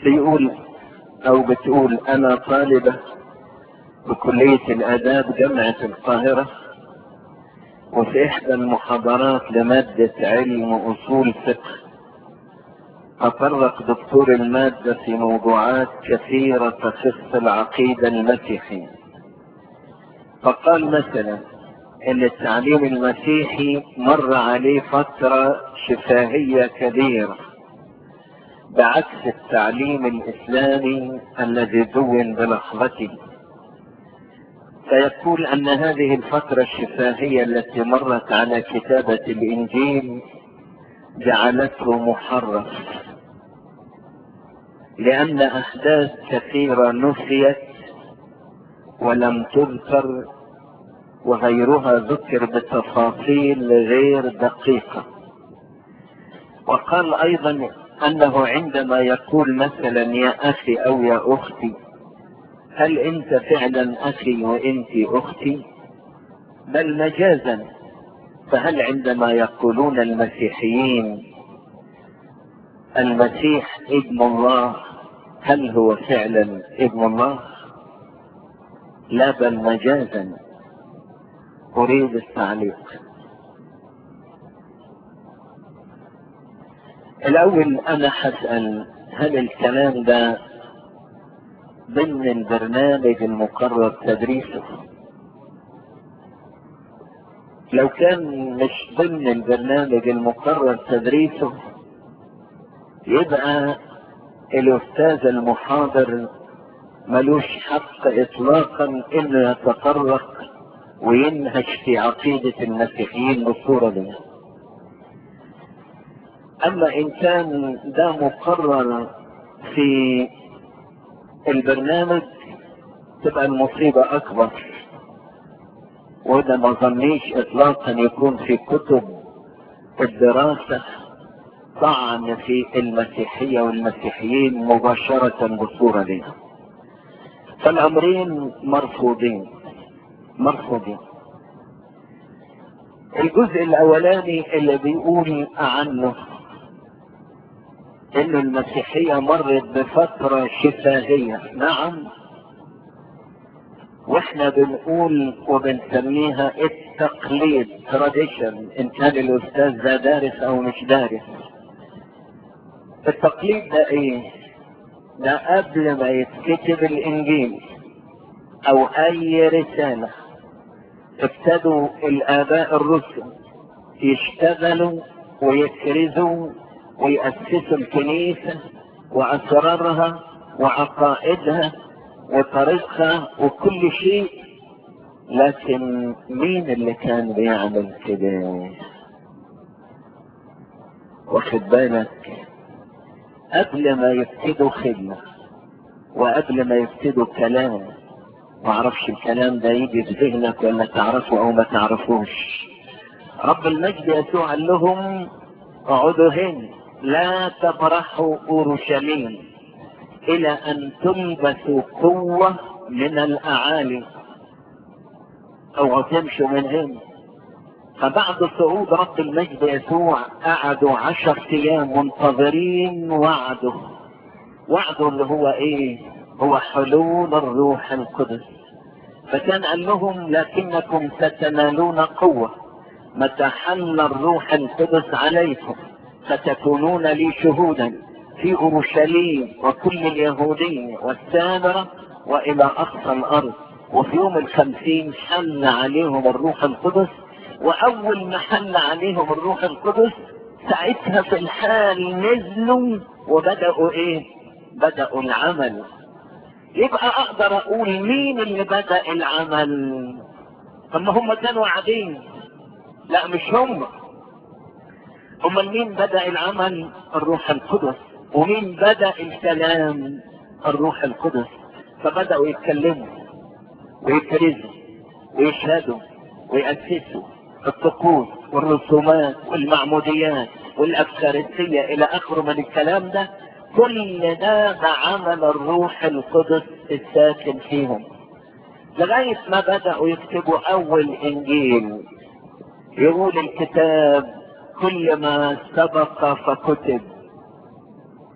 بيقول او بتقول انا طالبة بكلية الاداب جامعة القاهرة وفي احدى المحاضرات لمادة علم اصول فقه تطرق دكتور المادة في موضوعات كثيرة تخص العقيدة المسيحية فقال مثلا ان التعليم المسيحي مر عليه فترة شفاهية كبيرة بعكس التعليم الاسلامي الذي دون بلحظته فيقول ان هذه الفترة الشفاهية التي مرت على كتابة الانجيل جعلته محرف لان احداث كثيرة نسيت ولم تذكر وغيرها ذكر بتفاصيل غير دقيقة وقال ايضا انه عندما يقول مثلا يا اخي او يا اختي هل انت فعلا اخي وانت اختي بل مجازا فهل عندما يقولون المسيحيين المسيح ابن الله هل هو فعلا ابن الله لا بل مجازا اريد التعليق الاول انا حسأل هل الكلام ده ضمن البرنامج المقرر تدريسه لو كان مش ضمن البرنامج المقرر تدريسه يبقى الاستاذ المحاضر ملوش حق اطلاقا انه يتطرق وينهش في عقيدة المسيحيين بالصورة دي اما ان كان ده مقرر في البرنامج تبقى المصيبة اكبر وده ما ظنيش اطلاقا يكون في كتب الدراسة طعن في المسيحية والمسيحيين مباشرة بالصورة دي فالامرين مرفوضين مرفوضين الجزء الاولاني اللي بيقول عنه ان المسيحية مرت بفترة شفاهية نعم واحنا بنقول وبنسميها التقليد تراديشن ان كان الاستاذ ده دارس او مش دارس التقليد ده ايه ده قبل ما يتكتب الانجيل او اي رسالة ابتدوا الاباء الرسل يشتغلوا ويكرزوا ويأسسوا الكنيسة واسرارها وعقائدها وطريقها وكل شيء لكن مين اللي كان بيعمل كده واخد بالك قبل ما يبتدوا خدمة وقبل ما يبتدوا كلام معرفش الكلام ده يجي في ذهنك ولا تعرفه او ما تعرفوش رب المجد يسوع قال لهم اقعدوا هنا لا تبرحوا اورشليم الى ان تلبسوا قوة من الاعالي او تمشوا من هنا فبعد صعود رب المجد يسوع قعدوا عشر ايام منتظرين وعده وعده اللي هو ايه هو حلول الروح القدس فكان قال لهم لكنكم ستنالون قوة متى حل الروح القدس عليكم فتكونون لي شهودا في اورشليم وكل اليهودية والسامرة والى اقصى الارض وفي يوم الخمسين حل عليهم الروح القدس واول ما حل عليهم الروح القدس ساعتها في الحال نزلوا وبدأوا ايه بدأوا العمل يبقى اقدر اقول مين اللي بدأ العمل اما هم كانوا قاعدين لا مش هم هم مين بدأ العمل الروح القدس ومين بدأ الكلام الروح القدس فبدأوا يتكلموا ويكرزوا ويشهدوا ويأسسوا الطقوس والرسومات والمعموديات والأفكارستية إلى آخره من الكلام ده كل ده بعمل الروح القدس الساكن فيهم لغاية ما بدأوا يكتبوا أول إنجيل يقول الكتاب كل ما سبق فكتب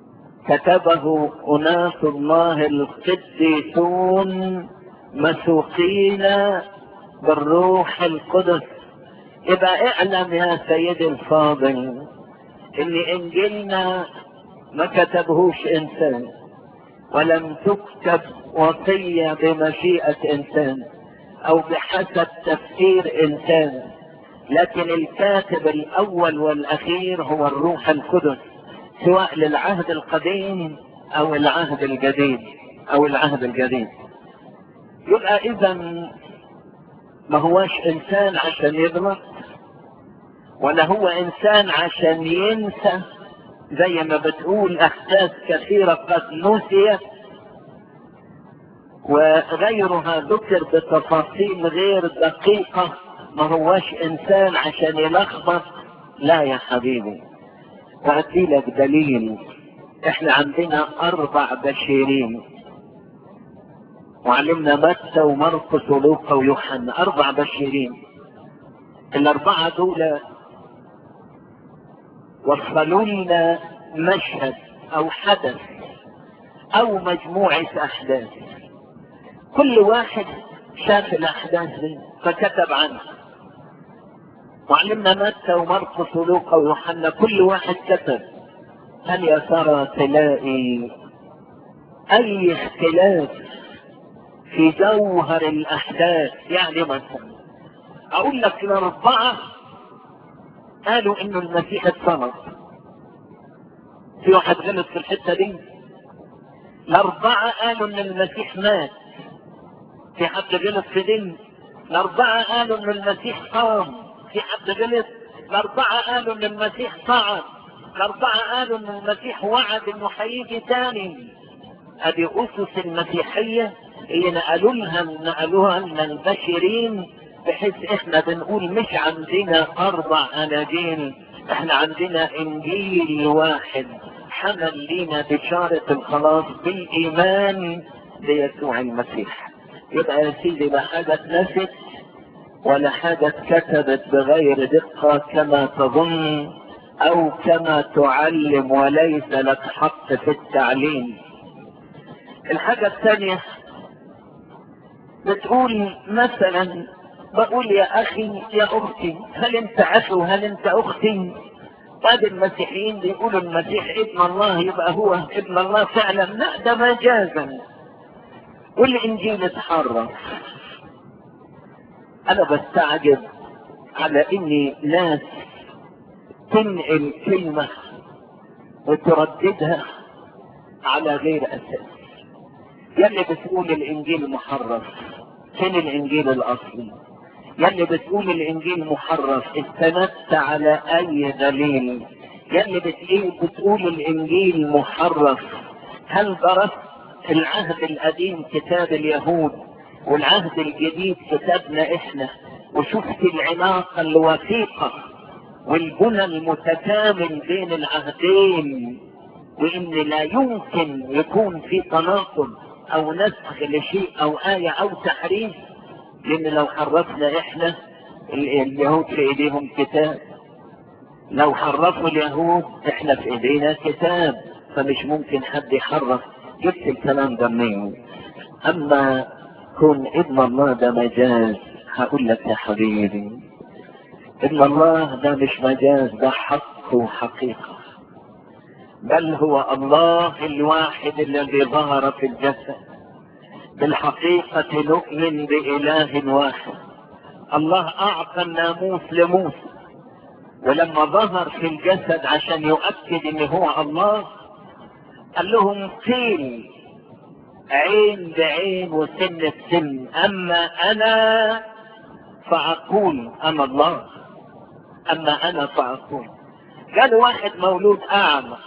كتبه أناس الله القديسون مسوقين بالروح القدس يبقى اعلم يا سيدي الفاضل ان انجيلنا ما كتبهوش انسان ولم تكتب وصية بمشيئة انسان او بحسب تفكير انسان لكن الكاتب الاول والاخير هو الروح القدس سواء للعهد القديم او العهد الجديد او العهد الجديد يبقى اذا ما هواش انسان عشان يغلط ولا هو انسان عشان ينسى زي ما بتقول احداث كثيرة قد نسيت وغيرها ذكر بتفاصيل غير دقيقة ما هواش انسان عشان يلخبط لا يا حبيبي وأدي لك دليل احنا عندنا اربع بشيرين وعلمنا متى ومرقس ولوقا ويوحنا اربع بشيرين الاربعة دول وصلوا لنا مشهد او حدث او مجموعة احداث كل واحد شاف الاحداث دي فكتب عنها وعلمنا متى ومرقس ولوقا ويوحنا كل واحد كتب هل يا ترى تلاقي اي اختلاف في جوهر الاحداث يعني مثلا اقول لك الاربعه قالوا انه المسيح اتصلب في واحد غلط في الحته دي الاربعه قالوا ان المسيح مات في حد غلط في دي الاربعه قالوا ان المسيح صام في حد غلط الاربعه قالوا ان المسيح صعد الاربعه قالوا ان المسيح وعد انه هيجي تاني ادي اسس المسيحيه اللي نقلوا لها نقلوها لنا البشرين بحيث احنا بنقول مش عندنا اربع اناجيل احنا عندنا انجيل واحد حمل لينا بشارة الخلاص بالايمان بيسوع المسيح يبقى يا سيدي لا حاجة اتنست ولا حاجة اتكتبت بغير دقة كما تظن او كما تعلم وليس لك حق في التعليم الحاجة الثانية بتقول مثلا بقول يا اخي يا اختي هل انت اخي وهل انت اختي بعد المسيحيين بيقولوا المسيح ابن الله يبقى هو ابن الله فعلا لا ده مجازا والانجيل اتحرف انا بستعجب على اني ناس تنقل كلمة وترددها على غير اساس يلي بتقول الانجيل محرف فين الانجيل الاصلي يلي بتقول الانجيل محرف استندت على اي دليل يلي بتقول, بتقول الانجيل محرف هل درست العهد القديم كتاب اليهود والعهد الجديد كتابنا احنا وشفت العلاقة الوثيقة والبنى المتكامل بين العهدين وان لا يمكن يكون في تناقض او نسخ لشيء او آية او تحريف لان لو حرفنا احنا اليهود في ايديهم كتاب لو حرفوا اليهود احنا في ايدينا كتاب فمش ممكن حد يحرف جبت الكلام ده منين اما كون ابن الله ده مجاز هقول لك يا حبيبي ابن الله ده مش مجاز ده حق وحقيقة بل هو الله الواحد الذي ظهر في الجسد بالحقيقة نؤمن بإله واحد الله أعطى الناموس لموسى ولما ظهر في الجسد عشان يؤكد ان هو الله قال لهم قيل عين بعين وسن بسن اما انا فاقول انا الله اما انا فاقول قال واحد مولود اعمى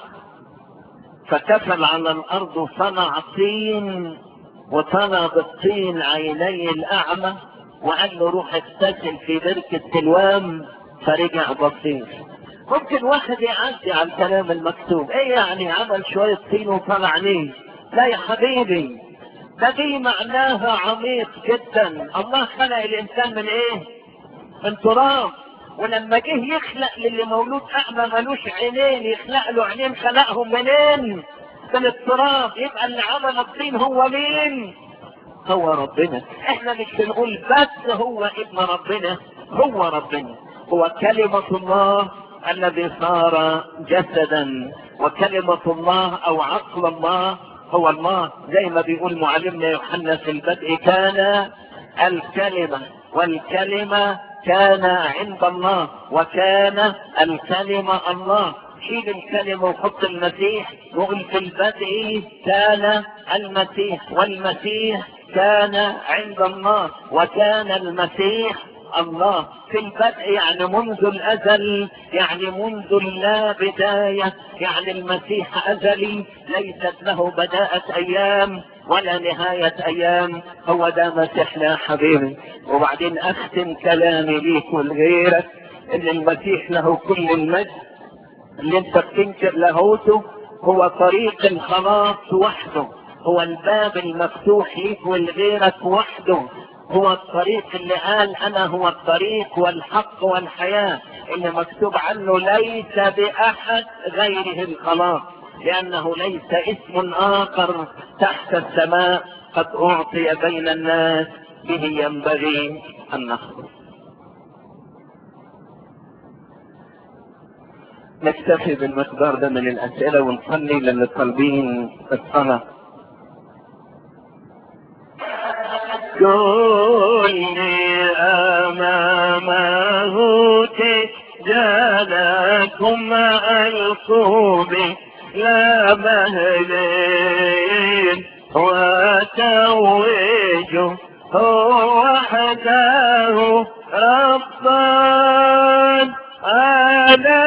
فكفل على الارض وصنع طين وصنع بالطين عيني الاعمى وقال له روح اغتسل في بركة سلوام فرجع بصير ممكن واحد يعدي على الكلام المكتوب ايه يعني عمل شوية طين وطلع ليه لا يا حبيبي ده دي معناها عميق جدا الله خلق الانسان من ايه من تراب ولما جه يخلق للي مولود اعمى ملوش عينين يخلق له عينين خلقهم منين من التراب يبقى اللي عمل الطين هو مين هو ربنا احنا مش بنقول بس هو ابن ربنا هو ربنا هو كلمة الله الذي صار جسدا وكلمة الله او عقل الله هو الله زي ما بيقول معلمنا يوحنا في البدء كان الكلمة والكلمة كان عند الله وكان الكلمة الله شيل الكلمة وحط المسيح وقل في البدء كان المسيح والمسيح كان عند الله وكان المسيح الله في البدء يعني منذ الازل يعني منذ اللا بداية يعني المسيح ازلي ليست له بداءة ايام ولا نهاية ايام هو ده مسيحنا يا حبيبي وبعدين اختم كلامي ليك ولغيرك ان المسيح له كل المجد اللي انت بتنكر لاهوته هو طريق الخلاص وحده هو الباب المفتوح ليك ولغيرك وحده هو الطريق اللي قال انا هو الطريق والحق والحياة اللي مكتوب عنه ليس باحد غيره الخلاص لانه ليس اسم اخر تحت السماء قد اعطي بين الناس به ينبغي ان نخلص نكتفي بالمقدار ده من الاسئلة ونصلي للي طالبين الصلاة كوني امامه تجالكم القوم لا مهلين وتوج هو وحده ربان على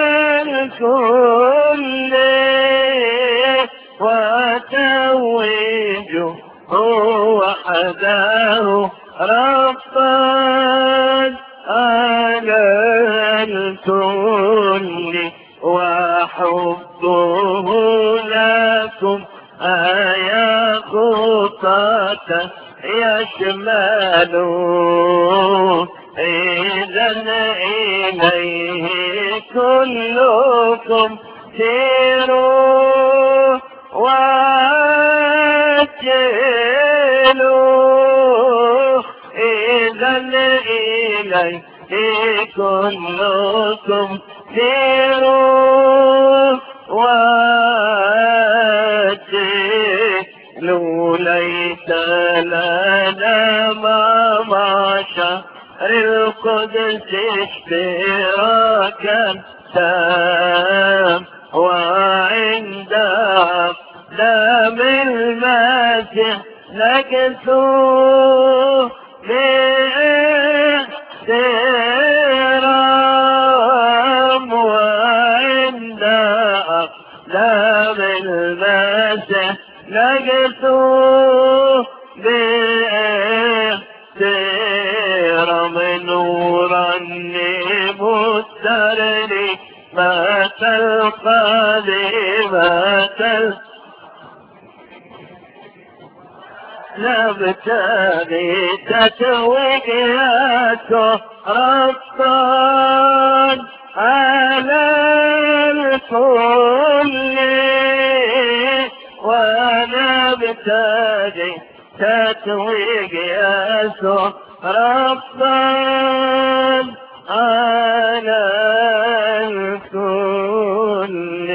الكل وتوج هو وحده ربان على الكل وحبه لكم آيا خطاة يشمل إذا إليه كلكم سيروا واتلوا إذا إليه كلكم سيروا واتلوا ليس لنا ما مشى القدس اشتراكا تام وعند دام المسيح نكسو باحترام وعند دام المسيح نكسو باحترام نورا مسترني ما تلقى لما تلقى نبتغي تتويجاته ربان على الكل ونبتغي تتويجاته ربان على الكل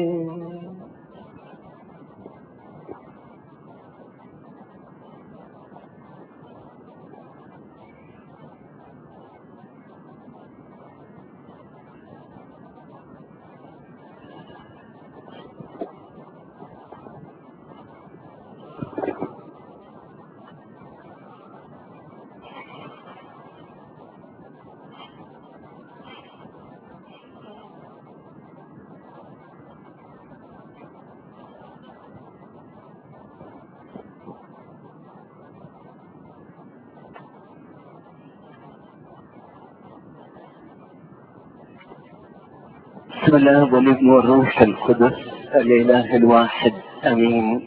بسم الله والابن والروح القدس الاله الواحد امين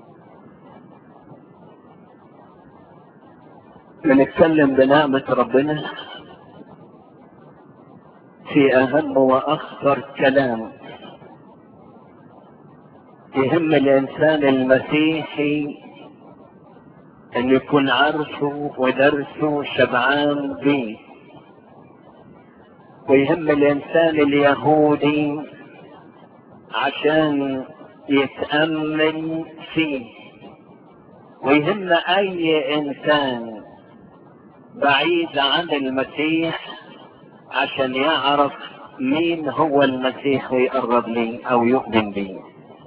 بنتكلم بنعمة ربنا في اهم واخطر كلام يهم الانسان المسيحي ان يكون عارفه ودرسه شبعان بيه ويهم الانسان اليهودي عشان يتأمل فيه ويهم اي انسان بعيد عن المسيح عشان يعرف مين هو المسيح ويقرب ليه او يؤمن بيه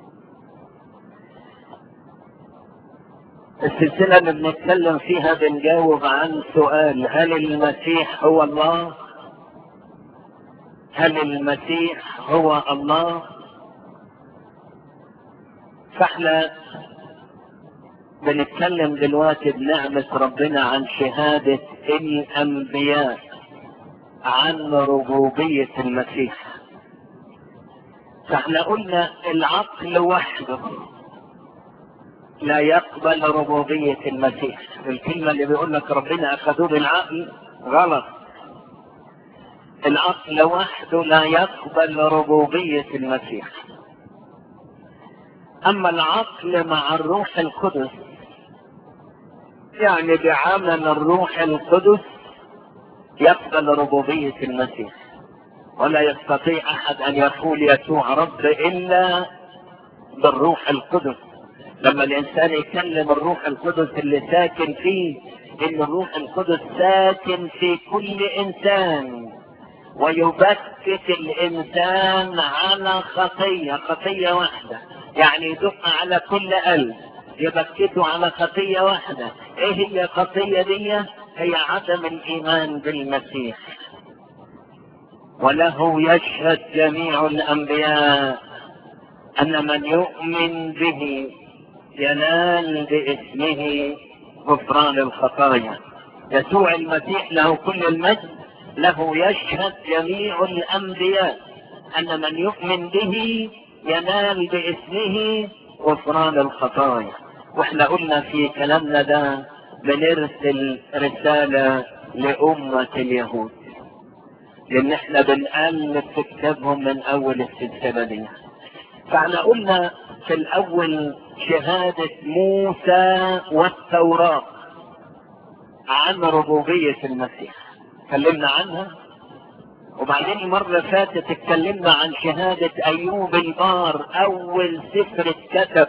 السلسلة اللي بنتكلم فيها بنجاوب عن سؤال هل المسيح هو الله هل المسيح هو الله فاحنا بنتكلم دلوقتي بنعمة ربنا عن شهادة الأنبياء عن ربوبية المسيح فاحنا قلنا العقل وحده لا يقبل ربوبية المسيح الكلمة اللي بيقول لك ربنا أخذوه بالعقل غلط العقل وحده لا يقبل ربوبية المسيح أما العقل مع الروح القدس يعني بعمل الروح القدس يقبل ربوبية المسيح ولا يستطيع أحد أن يقول يسوع رب إلا بالروح القدس لما الإنسان يكلم الروح القدس اللي ساكن فيه إن الروح القدس ساكن في كل إنسان ويبكت الإنسان على خطية خطية واحدة يعني يدق على كل قلب يبكته على خطية واحدة ايه هي الخطية دي هي عدم الايمان بالمسيح وله يشهد جميع الانبياء ان من يؤمن به ينال باسمه غفران الخطايا يسوع المسيح له كل المجد له يشهد جميع الانبياء ان من يؤمن به ينال باسمه غفران الخطايا واحنا قلنا في كلامنا ده بنرسل رسالة لأمة اليهود لأن احنا بنألف في كتابهم من أول السلسلة دي فاحنا قلنا في الأول شهادة موسى والتوراة عن ربوبية المسيح تكلمنا عنها وبعدين المرة اللي فاتت اتكلمنا عن شهادة أيوب البار أول سفر اتكتب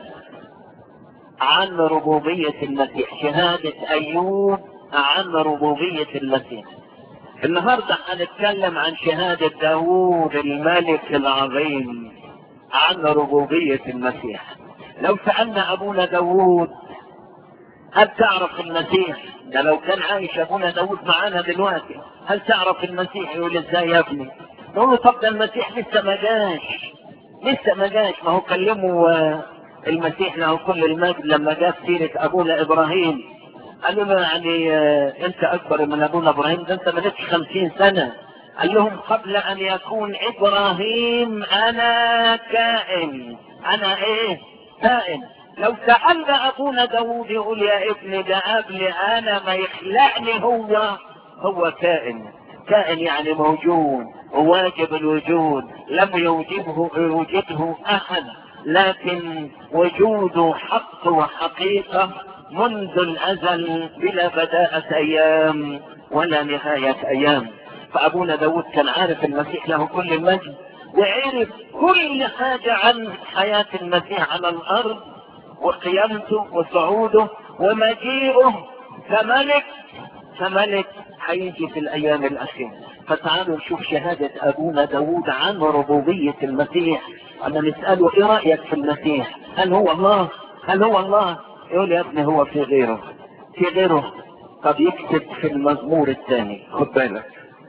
عن ربوبية المسيح شهادة أيوب عن ربوبية المسيح النهاردة هنتكلم عن شهادة داوود الملك العظيم عن ربوبية المسيح لو سألنا أبونا داوود هل تعرف المسيح ده لو كان عايش أبونا داوود معانا دلوقتي هل تعرف المسيح يقول ازاي يا ابني نقول له طب ده المسيح لسه ما جاش لسه ما جاش ما هو كلموا المسيح له كل المجد لما جاء سيرة أبونا إبراهيم قال له يعني أنت أكبر من أبونا إبراهيم ده أنت مالكش خمسين سنة قال لهم قبل أن يكون إبراهيم أنا كائن أنا إيه كائن لو سألنا أبونا داوود يقول يا ابني ده قبل أنا ما يخلقني هو هو كائن كائن يعني موجود وواجب الوجود لم يوجبه يوجده أحد لكن وجوده حق وحقيقة منذ الأزل بلا بداءة أيام ولا نهاية أيام فأبونا داود كان عارف المسيح له كل المجد وعرف كل حاجة عن حياة المسيح على الأرض وقيامته وصعوده ومجيئه كملك كملك هيجي في الأيام الأخيرة فتعالوا نشوف شهادة أبونا داود عن ربوبية المسيح أما نسأله إيه رأيك في المسيح هل هو الله هل هو الله يقول يا ابني هو في غيره في غيره قد يكتب في المزمور الثاني خد بالك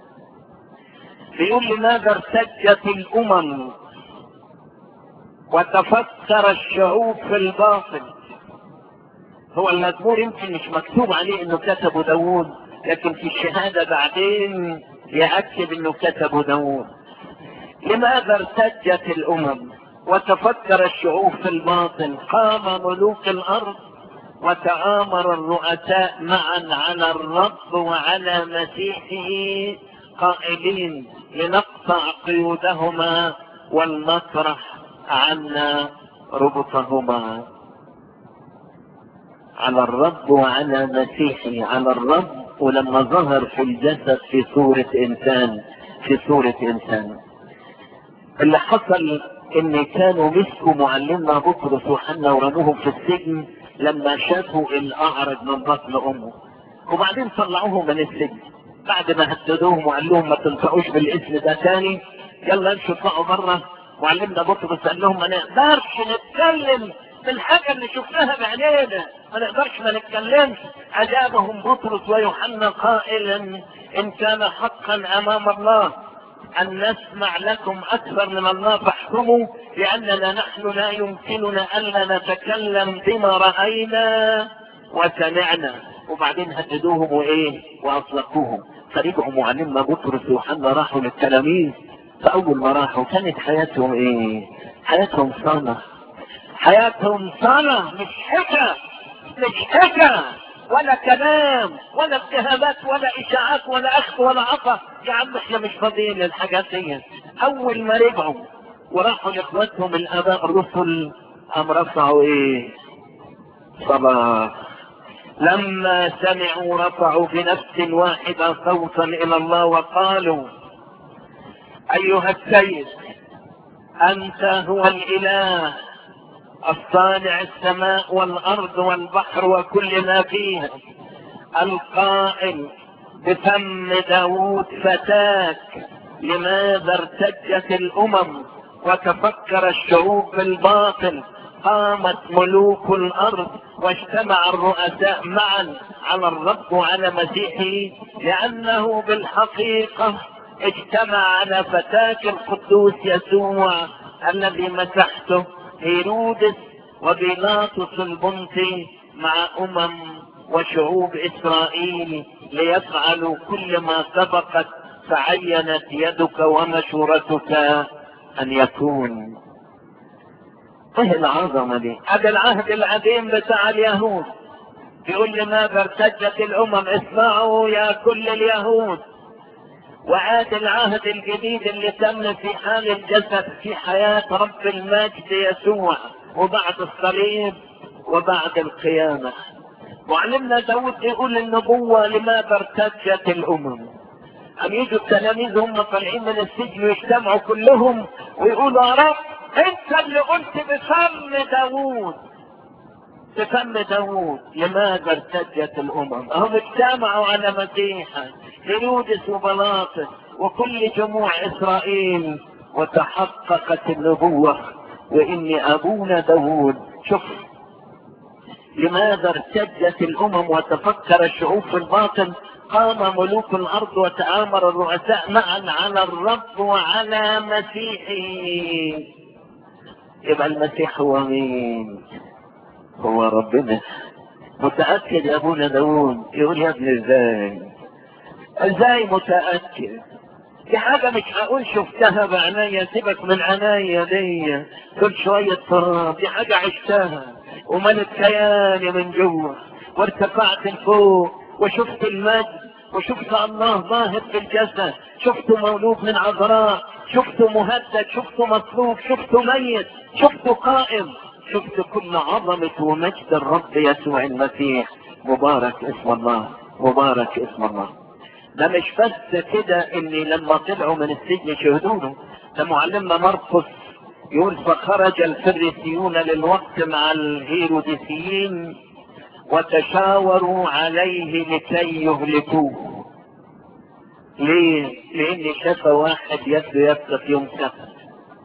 بيقول لماذا ارتجت الأمم وتفكر الشعوب في الباطل هو المزمور يمكن مش مكتوب عليه انه كتبه داوود لكن في الشهادة بعدين يأكد انه كتبه داوود لماذا ارتجت الامم وتفكر الشعوب في الباطل قام ملوك الارض وتآمر الرؤساء معا على الرب وعلى مسيحه قائلين لنقطع قيودهما ولنطرح عنا ربطهما على الرب وعلى مسيحه على الرب ولما ظهر في الجسد في صورة انسان في صورة انسان اللي حصل ان كانوا مسكوا معلمنا بطرس وحنا ورموهم في السجن لما شافوا الاعرج من بطن امه وبعدين طلعوهم من السجن بعد ما هددوهم وقال لهم ما تنطقوش بالاسم ده تاني يلا امشوا اطلعوا بره معلمنا بطرس قال لهم ما نقدرش نتكلم بالحاجه اللي شفناها بعينينا ما نقدرش ما نتكلمش اجابهم بطرس ويوحنا قائلا ان كان حقا امام الله ان نسمع لكم اكثر من الله فاحكموا لاننا نحن لا يمكننا الا نتكلم بما راينا وسمعنا وبعدين هددوهم وايه واطلقوهم فرجعوا معلمنا بطرس ويوحنا راحوا للتلاميذ فاول ما راحوا كانت حياتهم ايه حياتهم صلاة حياتهم صلاة مش حكا مش حكا ولا كلام ولا اتهامات ولا اشاعات ولا اخذ ولا عطا يا عم احنا مش فاضيين للحاجات دي اول ما رجعوا وراحوا لاخواتهم الاباء الرسل قام رفعوا ايه صلاة لما سمعوا رفعوا بنفس واحدة صوتا الى الله وقالوا ايها السيد انت هو الاله الصانع السماء والارض والبحر وكل ما فيها القائل بفم داوود فتاك لماذا ارتجت الامم وتفكر الشعوب بالباطل قامت ملوك الارض واجتمع الرؤساء معا على الرب وعلى مسيحه لانه بالحقيقه اجتمع على فتاك القدوس يسوع الذي مسحته هيرودس وبيلاطس البنطي مع امم وشعوب اسرائيل ليفعلوا كل ما سبقت فعينت يدك ومشورتك ان يكون ايه العظمة دي هذا العهد القديم بتاع اليهود بيقول لماذا ارتجت الامم اسمعوا يا كل اليهود وعاد العهد الجديد اللي تم في حال الجسد في حياة رب المجد يسوع وبعد الصليب وبعد القيامة معلمنا داود يقول النبوة لماذا ارتجت الأمم أم يجوا التلاميذ هم طالعين من السجن ويجتمعوا كلهم ويقولوا يا رب أنت اللي قلت بفم داوود بفم داوود لماذا ارتجت الأمم هم اجتمعوا على مسيحا هيرودس وبلاطس وكل جموع إسرائيل وتحققت النبوة وإن أبونا داوود شوف لماذا ارتجت الامم وتفكر الشعوب في الباطل قام ملوك الارض وتآمر الرؤساء معا على الرب وعلى مسيحه يبقى المسيح هو مين هو ربنا متأكد يا ابونا داوود يقول يا ابني ازاي ازاي متأكد دي حاجة مش هقول شفتها بعناية سيبك من عناية دي كل شوية تراب دي حاجة عشتها وملت كياني من جوه وارتفعت لفوق وشفت المجد وشفت الله ظاهر في الجسد شفته مولود من عذراء شفته مهدد شفته مصلوب شفته ميت شفته قائم شفت كل عظمة ومجد الرب يسوع المسيح مبارك اسم الله مبارك اسم الله ده مش بس كده اني لما طلعوا من السجن شهدونه ده معلمنا مرقس يقول فخرج الفريسيون للوقت مع الهيروديسيين وتشاوروا عليه لكي يهلكوه ليه؟ لان شاف واحد يده يبقى يوم سبت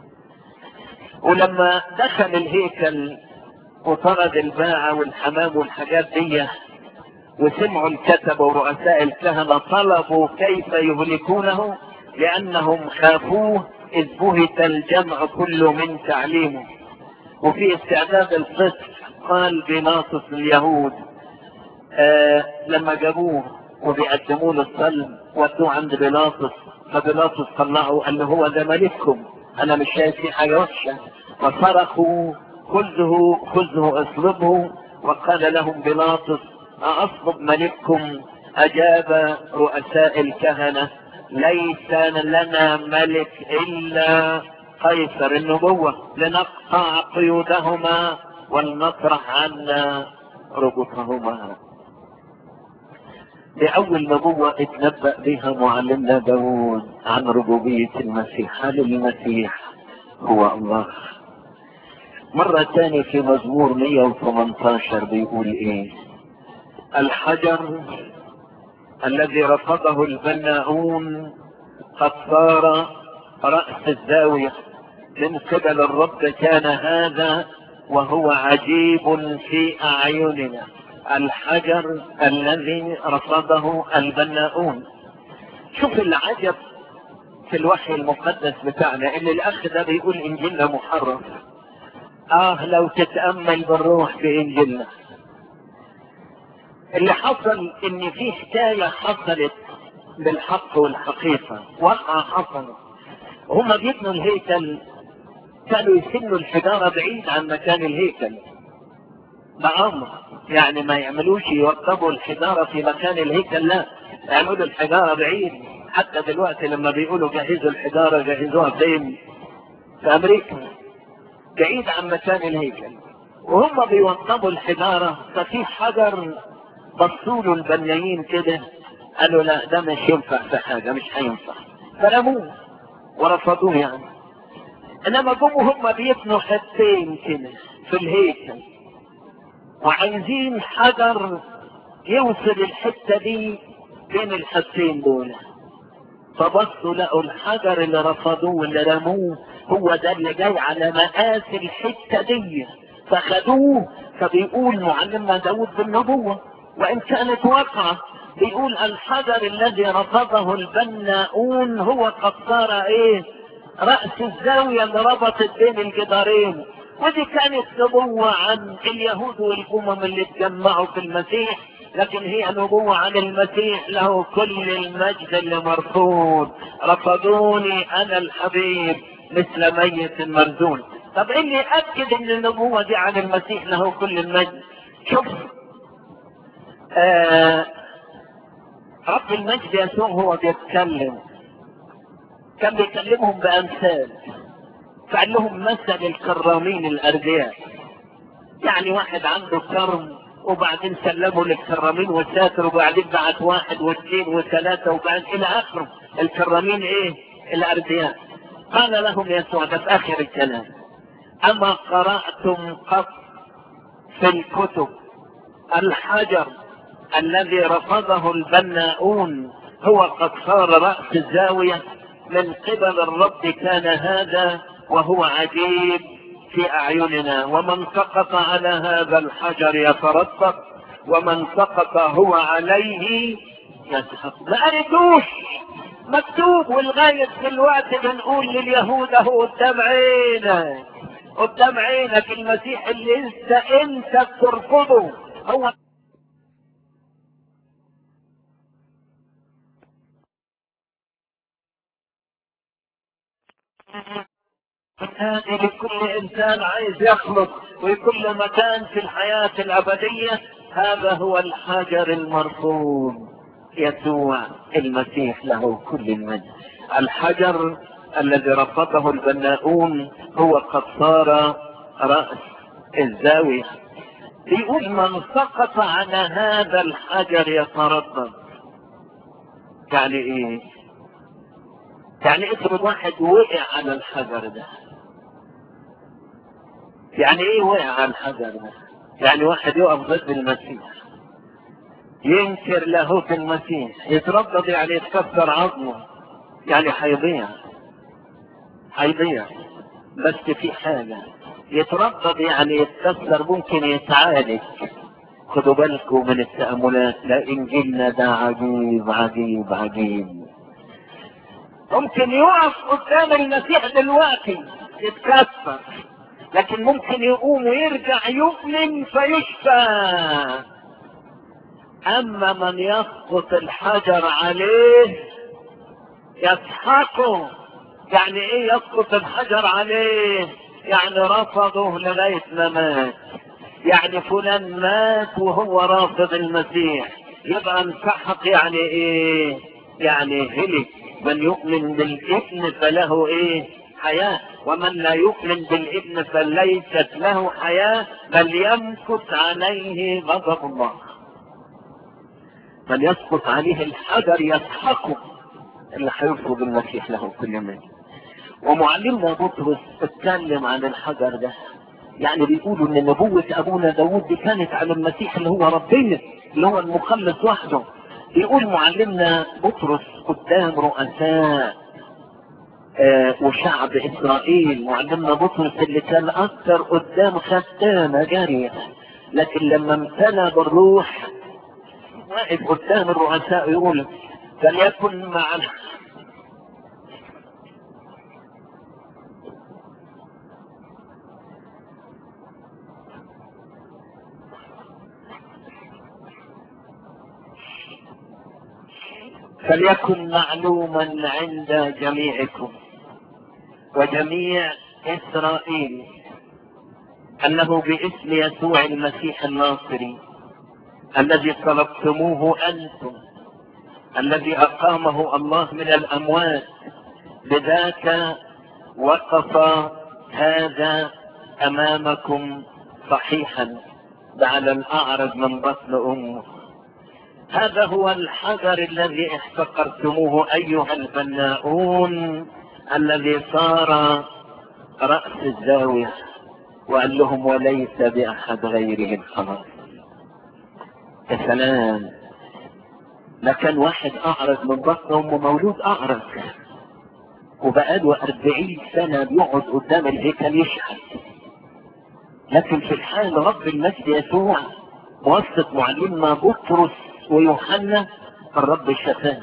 ولما دخل الهيكل وطرد الباعة والحمام والحاجات دي وسمعوا الكتبة ورؤساء الكهنة طلبوا كيف يهلكونه لأنهم خافوه إذ بهت الجمع كله من تعليمه وفي استعداد الفصل قال بيلاطس اليهود آه لما جابوه وبيقدموا له الصلب ودوه عند بيلاطس فبيلاطس طلعوا قال له هو ده ملككم انا مش شايف فيه حاجه وحشه فصرخوا خذه خذه اصلبه وقال لهم بيلاطس أصلب ملككم أجاب رؤساء الكهنة ليس لنا ملك إلا قيصر النبوة لنقطع قيودهما ولنطرح عنا ربطهما بأول نبوة اتنبأ بها معلمنا داود عن ربوبية المسيح هل المسيح هو الله مرة تاني في مزمور 118 بيقول ايه الحجر الذي رفضه البناؤون قد صار رأس الزاوية من قبل الرب كان هذا وهو عجيب في أعيننا الحجر الذي رفضه البناؤون شوف العجب في الوحي المقدس بتاعنا ان الاخ ده بيقول انجيلنا محرف اه لو تتأمل بالروح في انجيلنا اللي حصل ان في حكاية حصلت بالحق والحقيقة وقع حصلت هما بيبنوا الهيكل كانوا يسنوا الحجارة بعيد عن مكان الهيكل بأمر يعني ما يعملوش يوضبوا الحجارة في مكان الهيكل لا يعملوا الحجارة بعيد حتى دلوقتي لما بيقولوا جهزوا الحجارة جهزوها فين في أمريكا بعيد عن مكان الهيكل وهم بيوضبوا الحجارة ففي حجر بصوا له البنيين كده قالوا لا ده مش ينفع في حاجة مش هينفع فرموه ورفضوه يعني انما جم هم بيبنوا حتتين كده في الهيكل وعايزين حجر يوصل الحته دي بين الحتتين دول فبصوا لقوا الحجر اللي رفضوه واللي رموه هو ده اللي جاي على مقاس الحته دي فخدوه فبيقول معلمنا داود بالنبوه وان كانت واقعه بيقول الحجر الذي رفضه البناؤون هو قد صار ايه رأس الزاوية اللي ربطت بين الجدارين ودي كانت نبوة عن اليهود والأمم اللي اتجمعوا في المسيح لكن هي نبوة عن المسيح له كل المجد اللي مرفوض رفضوني أنا الحبيب مثل ميت مرزون طب إيه اللي أكد إن النبوة دي عن المسيح له كل المجد شوف آه رب المجد يسوع هو بيتكلم كان بيكلمهم بأمثال فقال لهم مثل الكرامين الأرجاء يعني واحد عنده كرم وبعدين سلمه للكرامين وساتر وبعدين بعت واحد واثنين وثلاثة وبعد إلى آخره الكرامين إيه الأرجاء قال لهم يسوع ده في آخر الكلام أما قرأتم قط في الكتب الحجر الذي رفضه البناؤون هو قد صار رأس الزاوية من قبل الرب كان هذا وهو عجيب في أعيننا ومن سقط على هذا الحجر يترطب ومن سقط هو عليه يسحق ما قريتوش مكتوب ولغاية دلوقتي بنقول لليهود اهو قدام عينك قدام عينك المسيح اللي انت انت بترفضه هو هذه لكل انسان عايز يخلق وكل مكان في الحياة الابدية هذا هو الحجر المرفوض يسوع المسيح له كل المجد الحجر الذي رفضه البناؤون هو قد صار رأس الزاوية بيقول من سقط على هذا الحجر يتردد يعني ايه يعني افرض واحد وقع على الحجر ده يعني ايه وقع على الحجر ده يعني واحد يقف ضد المسيح ينكر لاهوت المسيح يتردد يعني يتكسر عظمه يعني هيضيع هيضيع بس في حاجة يتردد يعني يتكسر ممكن يتعالج خدوا بالكم من التأملات لا إنجيلنا ده عجيب عجيب عجيب ممكن يقف قدام المسيح دلوقتي يتكسر لكن ممكن يقوم ويرجع يؤمن فيشفى اما من يسقط الحجر عليه يسحقه يعني ايه يسقط الحجر عليه يعني رفضه لغاية ما مات يعني فلان مات وهو رافض المسيح يبقى انسحق يعني ايه يعني هلك من يؤمن بالابن فله ايه حياة ومن لا يؤمن بالابن فليست له حياة بل يمكث عليه غضب الله بل يسقط عليه الحجر يسحقه اللي هيرفض المسيح له كل من ومعلمنا بطرس اتكلم عن الحجر ده يعني بيقولوا ان نبوة ابونا داود دي كانت على المسيح اللي هو ربنا اللي هو المخلص وحده يقول معلمنا بطرس قدام رؤساء آه وشعب اسرائيل معلمنا بطرس اللي كان اكثر قدام ختامة جارية لكن لما امتلى بالروح واقف قدام الرؤساء يقول فليكن مع فليكن معلوما عند جميعكم وجميع اسرائيل انه باسم يسوع المسيح الناصري الذي طلبتموه انتم الذي اقامه الله من الاموات بذاك وقف هذا امامكم صحيحا بعد الاعرج من بطن امه هذا هو الحجر الذي احتقرتموه ايها البناؤون الذي صار راس الزاويه وقال لهم وليس باحد غيره الخلاص يا سلام ما كان واحد اعرج من بطن امه مولود اعرج وبقاله أربعين سنة بيقعد قدام الهيكل يشحت لكن في الحال رب المجد يسوع بواسطة معلمنا بطرس ويوحنا الرب شفاه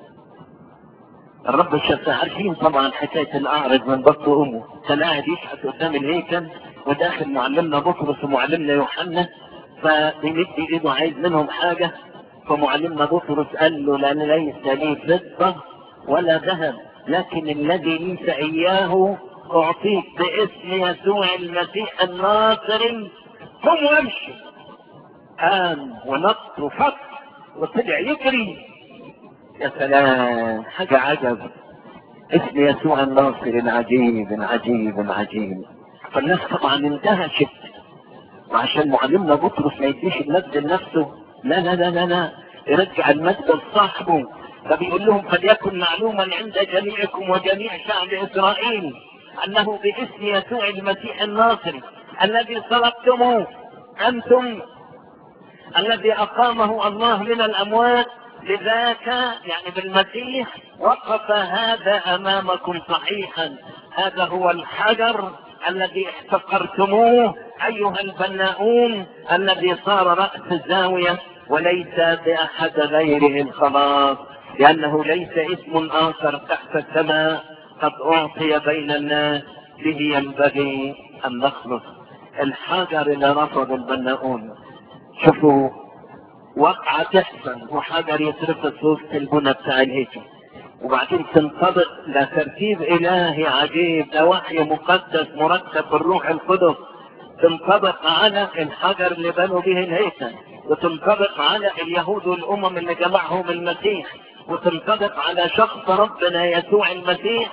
الرب شفاه عارفين طبعا حكاية الأعرج من بطن أمه كان قاعد يشحت قدام الهيكل وداخل معلمنا بطرس ومعلمنا يوحنا فبيمد ايده عايز منهم حاجة فمعلمنا بطرس قال له لأن ليس لي فضة ولا ذهب لكن الذي ليس إياه أعطيك باسم يسوع المسيح الناصر قم وامشي قام ونط وفك وطلع يجري يا سلام حاجة عجب اسم يسوع الناصر عجيب عجيب عجيب فالناس طبعا اندهشت وعشان معلمنا بطرس ما يديش المجد لنفسه لا لا لا لا لا يرجع المجد لصاحبه فبيقول لهم فليكن معلوما عند جميعكم وجميع شعب اسرائيل انه باسم يسوع المسيح الناصري الذي طلبتموه انتم الذي اقامه الله من الاموات لذاك يعني بالمسيح وقف هذا امامكم صحيحا هذا هو الحجر الذي احتقرتموه ايها البناؤون الذي صار راس الزاويه وليس باحد غيره الخلاص لانه ليس اسم اخر تحت السماء قد اعطي بين الناس به ينبغي ان نخلص الحجر اللي رفض البناؤون شوفوا وقعة تحصل وحجر يترفض في وسط البنى بتاع الهيكل وبعدين تنطبق ده ترتيب الهي عجيب ده وحي مقدس مرتب بالروح القدس تنطبق على الحجر اللي بنوا به الهيكل وتنطبق على اليهود والامم اللي جمعهم المسيح وتنطبق على شخص ربنا يسوع المسيح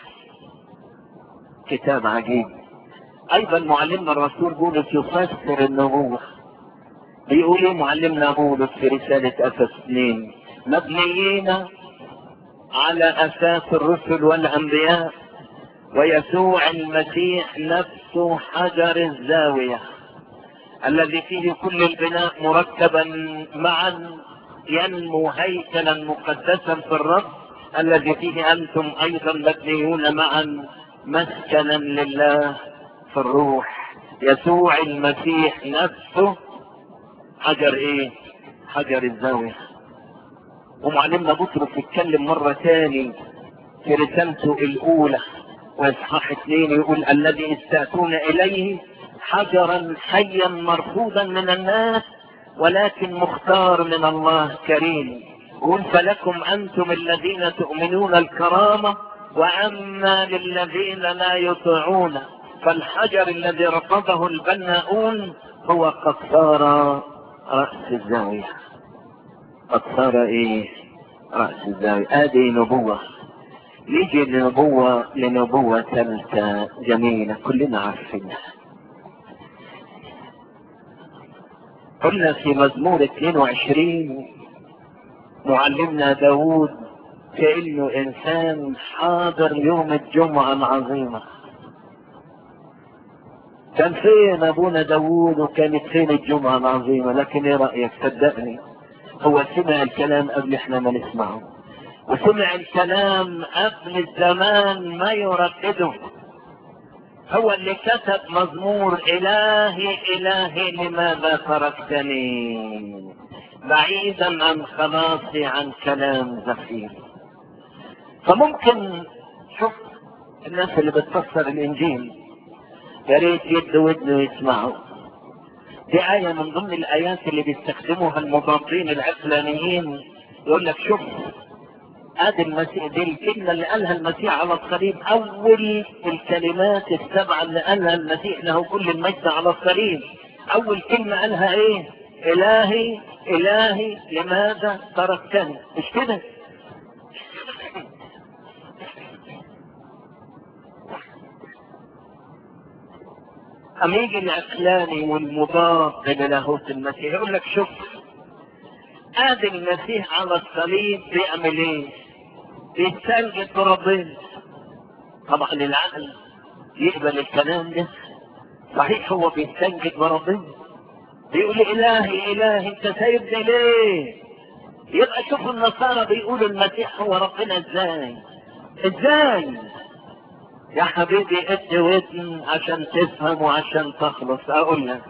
كتاب عجيب ايضا معلمنا الرسول بولس يفسر النبوه بيقول ايه معلمنا بولس في رساله افس 2 مبنيين على اساس الرسل والانبياء ويسوع المسيح نفسه حجر الزاويه الذي فيه كل البناء مركبا معا ينمو هيكلا مقدسا في الرب الذي فيه انتم ايضا مبنيون معا مسكنا لله في الروح يسوع المسيح نفسه حجر ايه حجر الزاويه ومعلمنا بطرس يتكلم مرة تاني في رسالته الأولى وإصحاح اثنين يقول الذي استأتون إليه حجرا حيا مرفوضا من الناس ولكن مختار من الله كريم يقول فلكم أنتم الذين تؤمنون الكرامة وأما للذين لا يطيعون فالحجر الذي رفضه البناؤون هو قد صار رأس الزاوية قد صار ايه رأس الزاوية ادي نبوة نيجي لنبوة لنبوة ثالثة جميلة كلنا عارفينها قلنا في مزمور 22 معلمنا داود كأنه إنسان حاضر يوم الجمعة العظيمة كان فين أبونا داود وكانت فين الجمعة العظيمة لكن إيه رأيك صدقني هو سمع الكلام قبل إحنا ما نسمعه وسمع الكلام قبل الزمان ما يردده هو اللي كتب مزمور إلهي إلهي لماذا تركتني بعيدا عن خلاصي عن كلام زفير فممكن شوف الناس اللي بتفسر الإنجيل يا ريت يدوا ودنه يسمعوا دي آية من ضمن الآيات اللي بيستخدموها المضادين العقلانيين يقول لك شوف ادي المسيح دي الكلمه اللي قالها المسيح على الصليب اول الكلمات السبعه اللي قالها المسيح له كل المجد على الصليب اول كلمه قالها ايه الهي الهي لماذا تركتني مش كده أم يجي العقلاني والمضاد للاهوت المسيح يقول لك شوف ادي المسيح على الصليب بيعمل ايه بيستنجد بربنا طبعا العقل يقبل الكلام ده صحيح هو بيستنجد بربنا بيقول الهي الهي انت سايبني ليه يبقى شوف النصارى بيقولوا المسيح هو ربنا ازاي ازاي يا حبيبي ادي ودن عشان تفهم وعشان تخلص اقول لك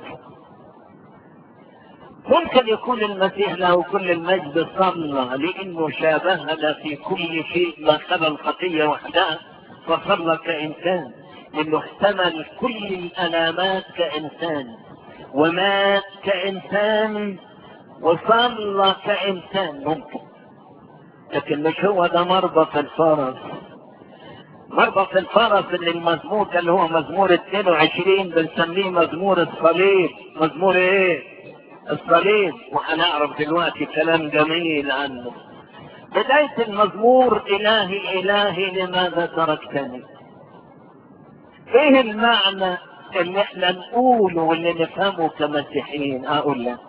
ممكن يكون المسيح له كل المجد صلى لانه شابهنا في كل شيء ما خلا الخطيه وحدها فصلى كانسان لانه احتمل كل الالامات كانسان ومات كانسان وصلى كانسان ممكن لكن مش هو ده مربط الفرس مربط الفرس اللي المزمور اللي هو مزمور 22 بنسميه مزمور الصليب مزمور ايه الصليب وهنعرف دلوقتي كلام جميل عنه بداية المزمور إلهي إلهي لماذا تركتني إيه المعنى اللي احنا نقوله واللي نفهمه كمسيحيين أقول لك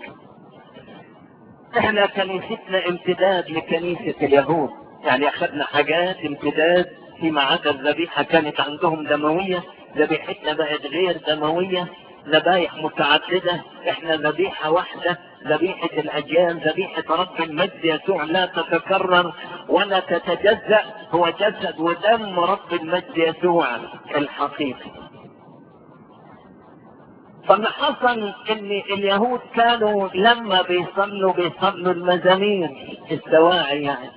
احنا كنيستنا امتداد لكنيسة اليهود يعني أخذنا حاجات امتداد فيما عدا الذبيحة كانت عندهم دموية ذبيحتنا بقت غير دموية ذبايح متعددة احنا ذبيحة واحدة ذبيحة الأجيال ذبيحة رب المجد يسوع لا تتكرر ولا تتجزأ هو جسد ودم رب المجد يسوع الحقيقي فاللي حصل ان اليهود كانوا لما بيصلوا بيصلوا المزامير السواعي يعني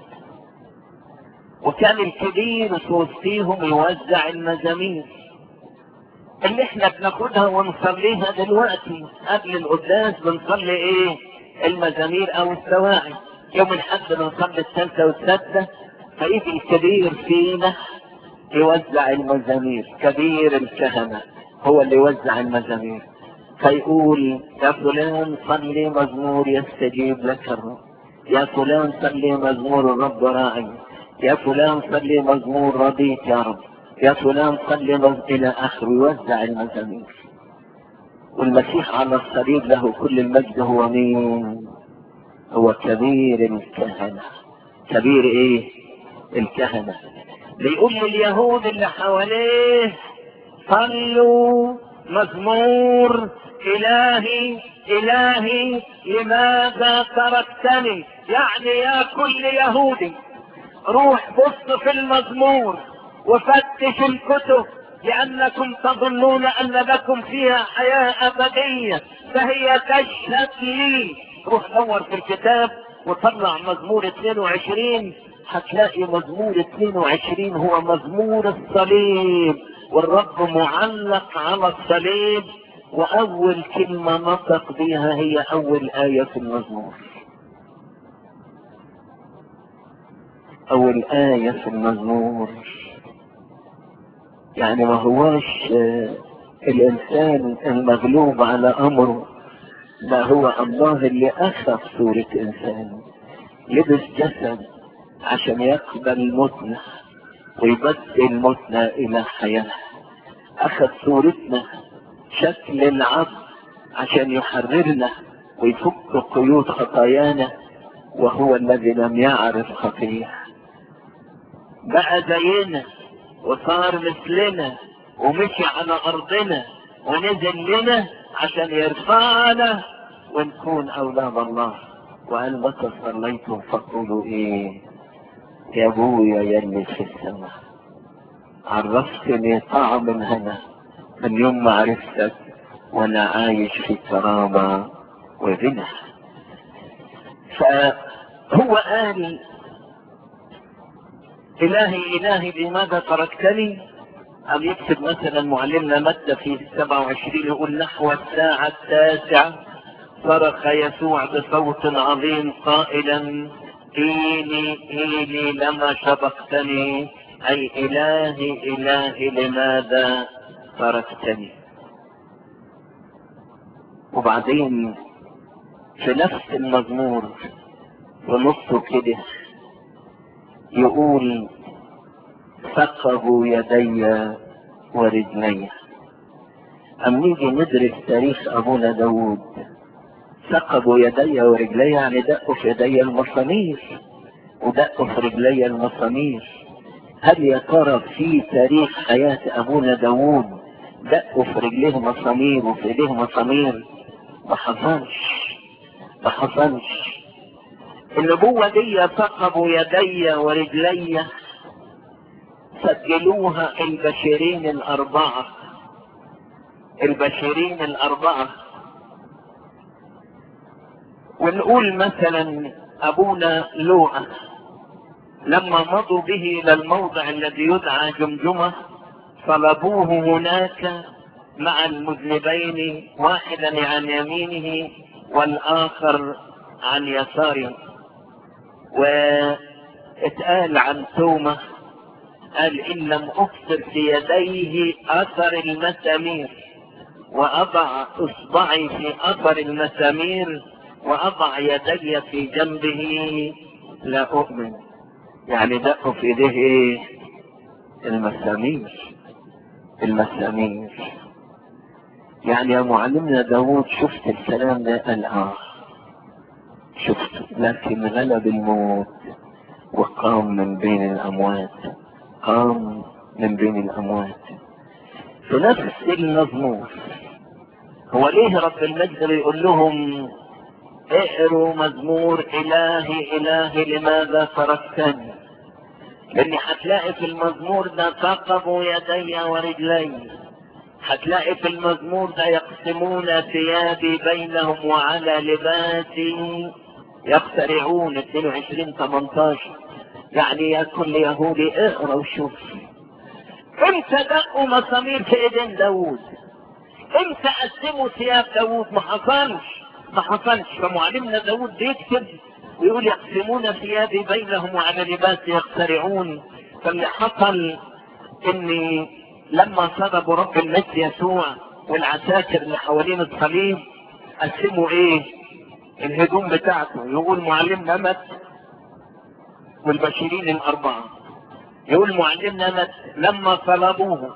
وكان الكبير في وسطيهم يوزع المزامير اللي احنا بناخدها ونصليها دلوقتي قبل القداس بنصلي ايه المزامير او السواعي يوم الحد بنصلي الثالثة والسادسة فيجي الكبير فينا يوزع المزامير كبير الكهنة هو اللي يوزع المزامير فيقول يا فلان صلي مزمور يستجيب لك الرب يا فلان صلي مزمور الرب راعي يا فلان صلي مزمور رضيت يا رب يا فلان صلي مز... الى اخره يوزع المزامير والمسيح على الصليب له كل المجد هو مين هو كبير الكهنة كبير ايه الكهنة بيقول لليهود اللي حواليه صلوا مزمور الهي الهي لماذا تركتني يعني يا كل يهودي روح بص في المزمور وفتش الكتب لأنكم تظنون أن لكم فيها حياة أبدية فهي تشهد لي روح دور في الكتاب وطلع مزمور 22 هتلاقي مزمور 22 هو مزمور الصليب والرب معلق على الصليب وأول كلمة نطق بها هي أول آية في المزمور أول آية في المزمور يعني ما هواش الإنسان المغلوب على أمره لا هو الله اللي أخذ صورة إنسان لبس جسد عشان يقبل المتنة ويبدل موتنا الى حياة اخذ صورتنا شكل العبد عشان يحررنا ويفك قيود خطايانا وهو الذي لم يعرف خطيه بقى زينا وصار مثلنا ومشي على ارضنا ونزل لنا عشان يرفعنا ونكون اولاد الله وقال متى صليتم فقولوا ايه يا ابويا يلي في السماء عرفتني طعم الهنا من يوم ما عرفتك وانا عايش في كرامة وغنى فهو قال الهي الهي لماذا تركتني أم يكتب مثلا معلمنا متى في 27 يقول نحو الساعة التاسعة صرخ يسوع بصوت عظيم قائلا إيلي إيلي لما سبقتني أي إلهي إلهي لماذا تركتني وبعدين في نفس المزمور في نصه كده يقول ثقبوا يدي ورجلي أم نيجي ندرس تاريخ أبونا داود ثقبوا يدي ورجلي يعني دقوا في يدي المسامير ودقوا في رجلي المسامير هل يا ترى في تاريخ حياة أبونا داود دقوا في رجليه مسامير وفي ايديه مسامير ما حصلش ما حصلش النبوة دي ثقبوا يدي ورجلي سجلوها البشرين الأربعة البشرين الأربعة ونقول مثلا أبونا لوقا لما مضوا به إلى الموضع الذي يدعى جمجمة صلبوه هناك مع المذنبين واحدا عن يمينه والآخر عن يساره واتقال عن تومة قال إن لم أبصر في يديه أثر المسامير وأضع إصبعي في أثر المسامير وأضع يدي في جنبه لا أؤمن يعني دقوا في إيديه إيه؟ المسامير المسامير يعني يا معلمنا داوود شفت الكلام ده قال آه شفت لكن غلب الموت وقام من بين الأموات قام من بين الأموات في نفس المزمور هو ليه رب المجد يقول لهم اقروا مزمور إلهي إلهي لماذا تركتني لأن هتلاقي في المزمور ده ثقبوا يدي ورجلي هتلاقي في المزمور ده يقسمون ثيابي بينهم وعلى لباسي يقترعون 22 18 يعني يا كل يهودي اقرا وشوف امتى دقوا مسامير في ايدين داوود امتى قسموا ثياب داوود ما حصلش ما حصلش فمعلمنا داوود بيكتب ويقول يقسمون ثيابي بينهم وعلى لباس يقترعون فاللي حصل اني لما صلبوا رب المجد يسوع والعساكر اللي حوالين الصليب قسموا ايه الهدوم بتاعته يقول معلمنا مت والبشرين الاربعه يقول معلمنا مت لما صلبوه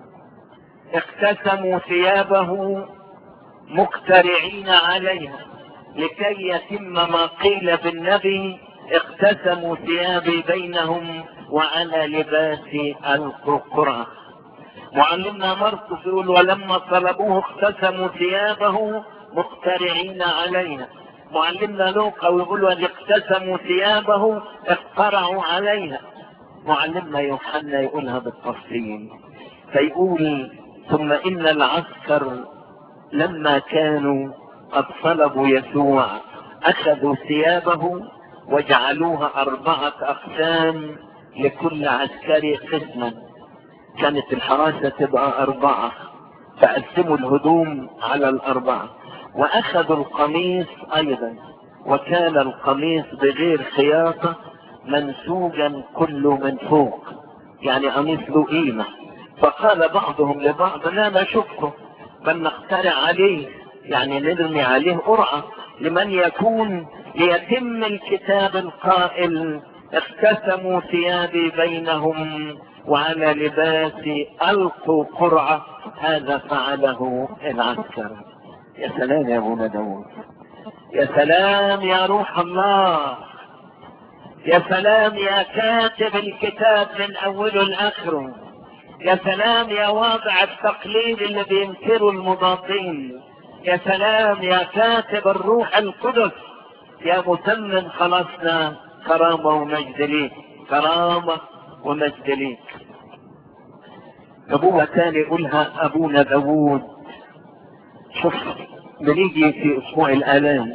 اقتسموا ثيابه مقترعين عليها لكي يتم ما قيل بالنبي اقتسموا ثيابي بينهم وعلى لباس القرقرة معلمنا مرقس يقول ولما صلبوه اقتسموا ثيابه مقترعين عليها معلمنا لوقا ويقول وإذ اقتسموا ثيابه اقترعوا عليها معلمنا يوحنا يقولها بالتفصيل فيقول ثم إن العسكر لما كانوا قد صلبوا يسوع أخذوا ثيابه وجعلوها أربعة أقسام لكل عسكري قسما كانت الحراسة تبقى أربعة فقسموا الهدوم على الأربعة وأخذوا القميص أيضا وكان القميص بغير خياطة منسوجا كله من فوق يعني قميص له قيمة فقال بعضهم لبعض لا نشكه بل نخترع عليه يعني نرمي عليه قرعة لمن يكون ليتم الكتاب القائل اقتسموا ثيابي بينهم وعلى لباسي ألقوا قرعة هذا فعله العسكر يا سلام يا ابونا داود يا سلام يا روح الله يا سلام يا كاتب الكتاب من اوله لاخره يا سلام يا واضع التقليد اللي بينكروا المضادين يا سلام يا كاتب الروح القدس يا متمم خلاصنا كرامة ومجد ليك كرامة ومجد ليك أبوها تاني يقولها أبونا داوود شوف بنيجي في أسبوع الآلام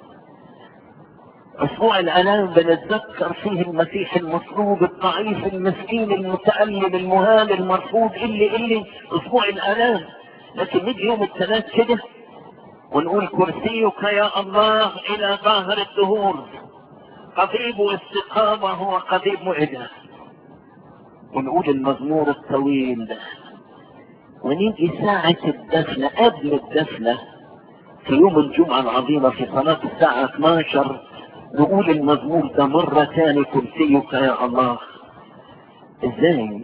أسبوع الآلام بنتذكر فيه المسيح المصلوب الضعيف المسكين المتألم المهان المرفوض اللي اللي أسبوع الآلام لكن نيجي يوم الثلاث كده ونقول كرسيك يا الله إلى ظاهر الدهور قضيب استقامة هو قضيب مؤدة ونقول المزمور الطويل ده ونيجي ساعة الدفنة قبل الدفنة في يوم الجمعة العظيمة في صلاة الساعة 12 نقول المزمور ده مرة تاني كرسيك يا الله ازاي؟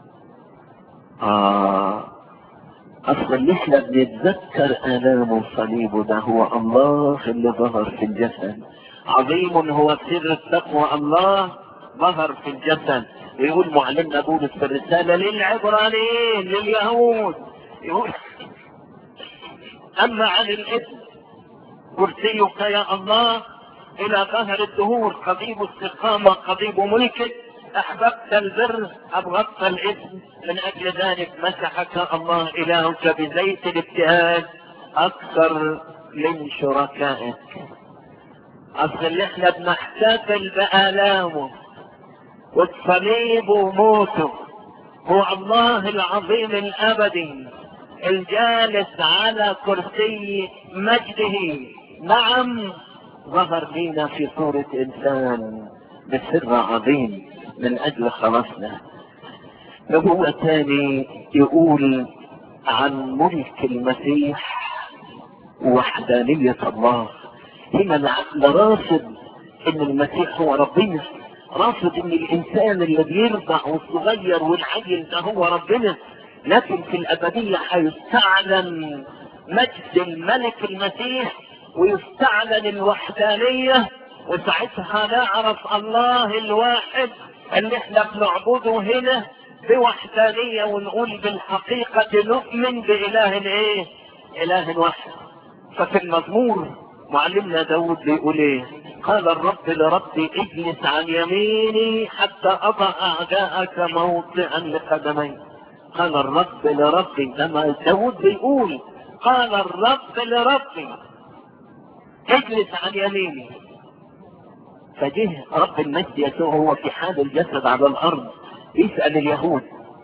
آه اصل اللي احنا بنتذكر الامه وصليبه ده هو الله اللي ظهر في الجسد عظيم هو سر التقوى الله ظهر في الجسد يقول معلمنا بولس في الرسالة للعبرانيين لليهود يقول أما عن الإثم كرسيك يا الله إلى ظهر الدهور قضيب استقامة قضيب ملكك أحببت البر أبغضت الإثم من أجل ذلك مسحك الله إلهك بزيت الابتهاج أكثر من شركائك أصل اللي احنا بنحتفل بآلامه والصليب وموته هو الله العظيم الأبدي الجالس على كرسي مجده نعم ظهر لنا في صورة إنسان بسر عظيم من أجل خلاصنا نبوة تاني يقول عن ملك المسيح ووحدانية الله هنا العقل رافض ان المسيح هو ربنا رافض ان الانسان اللي بيرضع والصغير والعيل ده هو ربنا لكن في الابدية هيستعلن مجد الملك المسيح ويستعلن الوحدانية وساعتها نعرف الله الواحد اللي احنا بنعبده هنا بوحدانية ونقول بالحقيقة نؤمن بإله ايه إله واحد ففي المزمور معلمنا داود بيقول ايه قال الرب لربي اجلس عن يميني حتى اضع اعداءك موطئا لقدمي قال الرب لربي لما داود بيقول قال الرب لربي اجلس عن يميني فجه رب المجد يسوع هو في حال الجسد على الارض يسأل اليهود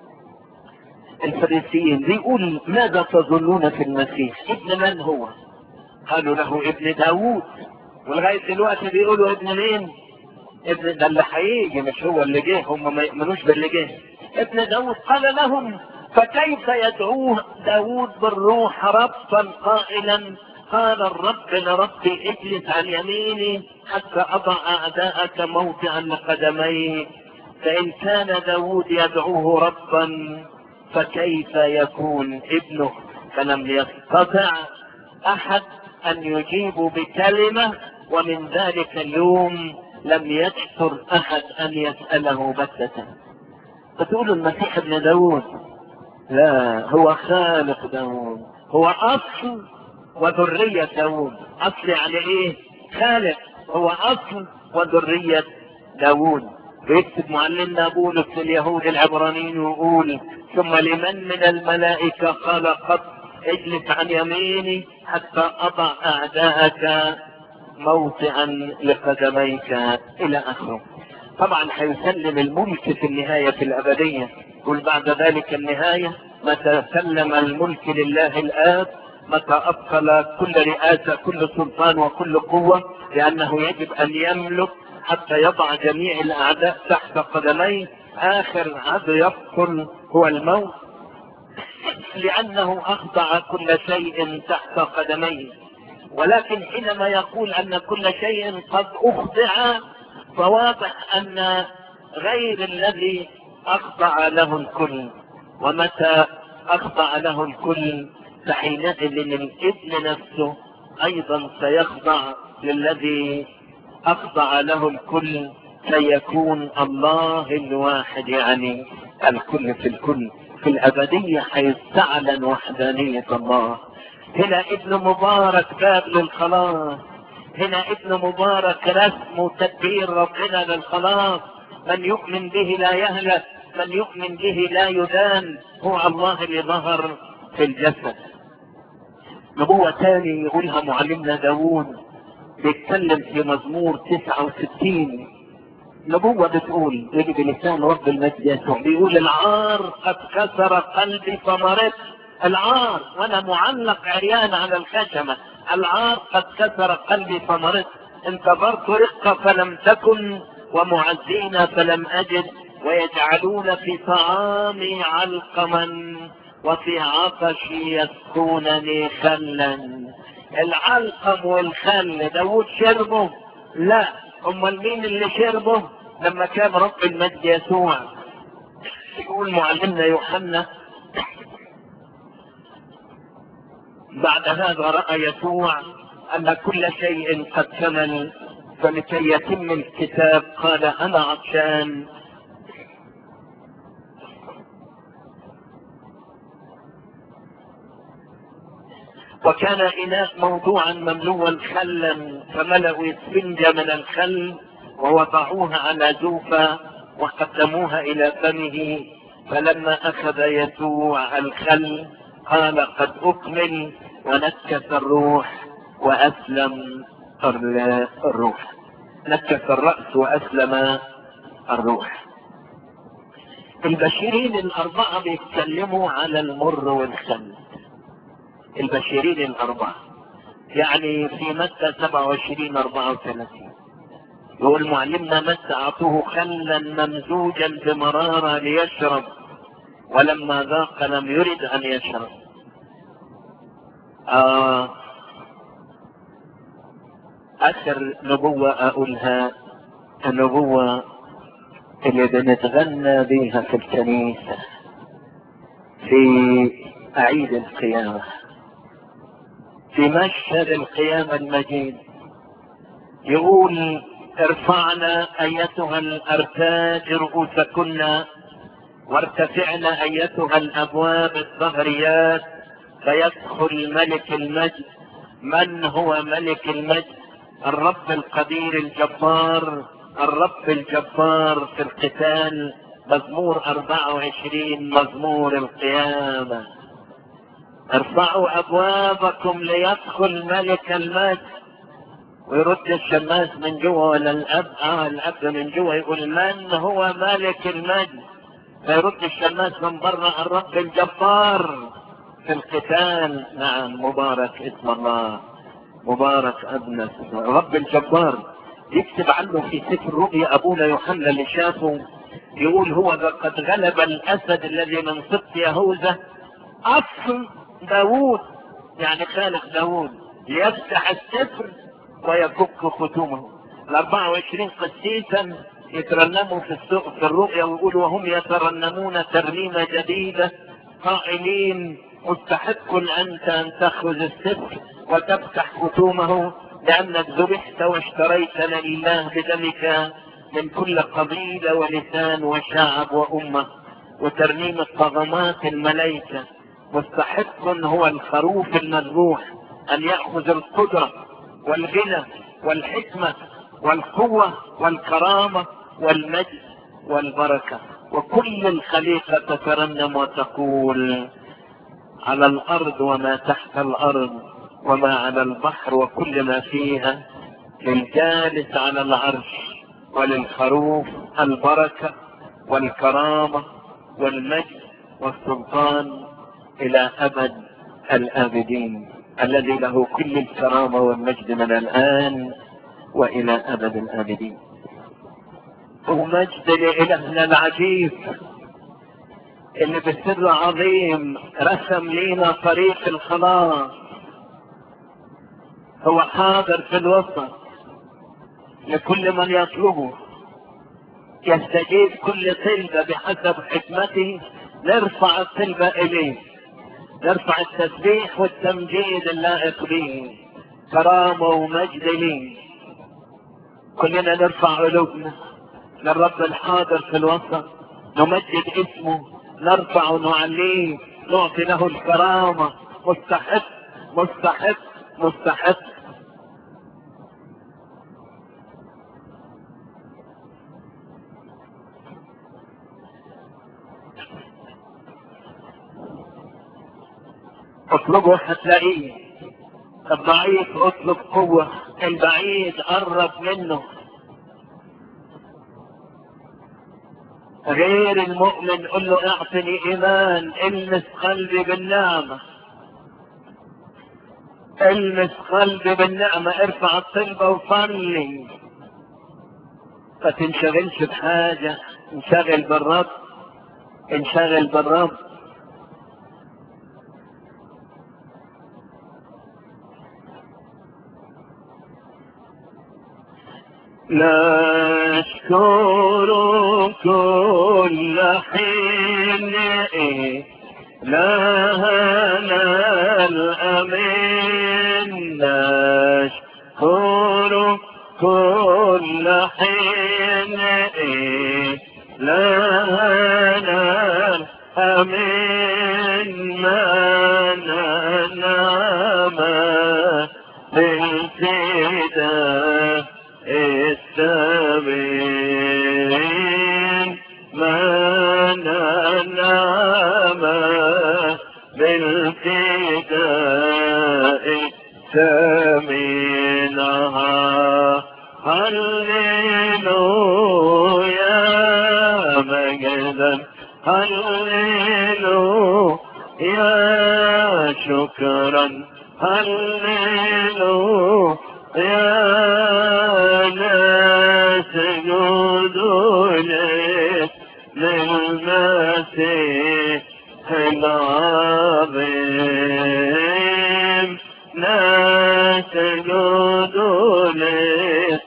الفريسيين بيقول ماذا تظنون في المسيح ابن من هو قالوا له ابن داوود ولغاية دلوقتي بيقولوا ابن مين ابن ده اللي هيجي مش هو اللي جه هم ما يؤمنوش باللي جه ابن داوود قال لهم فكيف يدعوه داوود بالروح ربا قائلا قال الرب لربي اجلس عن يميني حتى اضع اعداءك موضعا لقدمي فان كان داوود يدعوه ربا فكيف يكون ابنه فلم يستطع احد ان يجيب بكلمة ومن ذلك اليوم لم يكثر احد ان يسأله بتة فتقول المسيح ابن داود لا هو خالق داود هو اصل وذرية داود اصل يعني ايه خالق هو اصل وذرية داود ويكتب معلمنا بولس لليهود العبرانيين ويقول ثم لمن من الملائكة قال قد اجلس عن يميني حتى اضع اعداءك موطئا لقدميك الى اخره طبعا هيسلم الملك في النهاية في الابدية قل بعد ذلك النهاية متى سلم الملك لله الاب متى ابطل كل رئاسة كل سلطان وكل قوة لانه يجب ان يملك حتى يضع جميع الاعداء تحت قدميه اخر عدو يبطل هو الموت لأنه أخضع كل شيء تحت قدميه ولكن حينما يقول أن كل شيء قد أخضع فواضح ان غير الذي اخضع له الكل ومتى اخضع له الكل فحينئذ الابن نفسه ايضا سيخضع للذي اخضع له الكل سيكون الله الواحد يعني الكل في الكل في الابدية حيستعلن وحدانية الله هنا ابن مبارك باب للخلاص هنا ابن مبارك رسم وتدبير ربنا للخلاص من يؤمن به لا يهلك من يؤمن به لا يدان هو الله اللي ظهر في الجسد نبوة تاني يقولها معلمنا داوود بيتكلم في مزمور 69 نبوة بتقول يجي بلسان رب المجد يسوع بيقول العار قد كسر قلبي فمرضت العار وانا معلق عريان على الخشمة العار قد كسر قلبي فمرضت انتظرت رقة فلم تكن ومعزين فلم اجد ويجعلون في طعامي علقما وفي عطشي يسقونني خلا العلقم والخل داود شربه لا امال مين اللي شربه لما كان رب المجد يسوع يقول معلمنا يوحنا بعد هذا راى يسوع ان كل شيء قد كمل فلكي يتم الكتاب قال انا عطشان وكان إناء موضوعا مملوءا خلا فملأوا اسفنجة من الخل ووضعوها على زوفة وقدموها إلى فمه فلما أخذ يسوع الخل قال قد أكمل ونكس الروح وأسلم الروح نكس الرأس وأسلم الروح البشيرين الأربعة بيتكلموا على المر والخل البشيرين الأربعة يعني في متى 27 34 يقول معلمنا متى أعطوه خلا ممزوجا بمرارة ليشرب ولما ذاق لم يرد أن يشرب آه آخر نبوة أقولها النبوة اللي بنتغنى بيها في الكنيسة في عيد القيامة في مشهد القيامة المجيد يقول ارفعنا ايتها الارتاج رؤوسكن وارتفعنا ايتها الابواب الظهريات فيدخل ملك المجد من هو ملك المجد الرب القدير الجبار الرب الجبار في القتال مزمور 24 مزمور القيامه ارفعوا ابوابكم ليدخل ملك المجد ويرد الشماس من جوه ولا الاب اه الاب من جوه يقول من هو ملك المجد فيرد الشماس من بره الرب الجبار في القتال نعم مبارك اسم الله مبارك ابن الرب الجبار يكتب عنه في سفر رؤيا ابونا يوحنا اللي شافه يقول هو قد غلب الاسد الذي من سبط يهوذا اصل داوود يعني خالق داوود ليفتح السفر ويفك ختومه ال 24 قسيسا يترنموا في السوق في الرؤيا ويقولوا وهم يترنمون ترنيمة جديدة قائلين مستحق أنت أن تأخذ السفر وتفتح ختومه لأنك ذبحت واشتريتنا لله بدمك من كل قبيلة ولسان وشعب وأمة وترنيم الطغمات الملائكة مستحق هو الخروف المذبوح أن يأخذ القدرة والغنى والحكمة والقوة والكرامة والمجد والبركة وكل الخليقة تترنم وتقول على الأرض وما تحت الأرض وما على البحر وكل ما فيها للجالس على العرش وللخروف البركة والكرامة والمجد والسلطان إلى أبد الآبدين الذي له كل الكرامة والمجد من الآن وإلى أبد الآبدين ومجد لإلهنا العجيب اللي بسر عظيم رسم لينا طريق الخلاص هو حاضر في الوسط لكل من يطلبه يستجيب كل طلبة بحسب حكمته نرفع الطلبة إليه نرفع التسبيح والتمجيد اللائق به كرامة ومجد ليه كلنا نرفع قلوبنا للرب الحاضر في الوسط نمجد اسمه نرفع ونعليه نعطي له الكرامة مستحق مستحق مستحق اطلبه هتلاقيه الضعيف اطلب قوة البعيد قرب منه غير المؤمن قل له اعطني ايمان المس قلبي بالنعمة المس قلبي بالنعمة ارفع الطلبة وصلي ما تنشغلش بحاجة انشغل بالرب انشغل بالرب نشكر كل حين لهنا الأمين نشكر كل حين لهنا الأمين ما ننام بالفداء السبيل ما ننام بالفداء سمينها هللويا مجدا هللويا شكرا هللويا يا ناس جدولك للمسيح العظيم ناس جدولك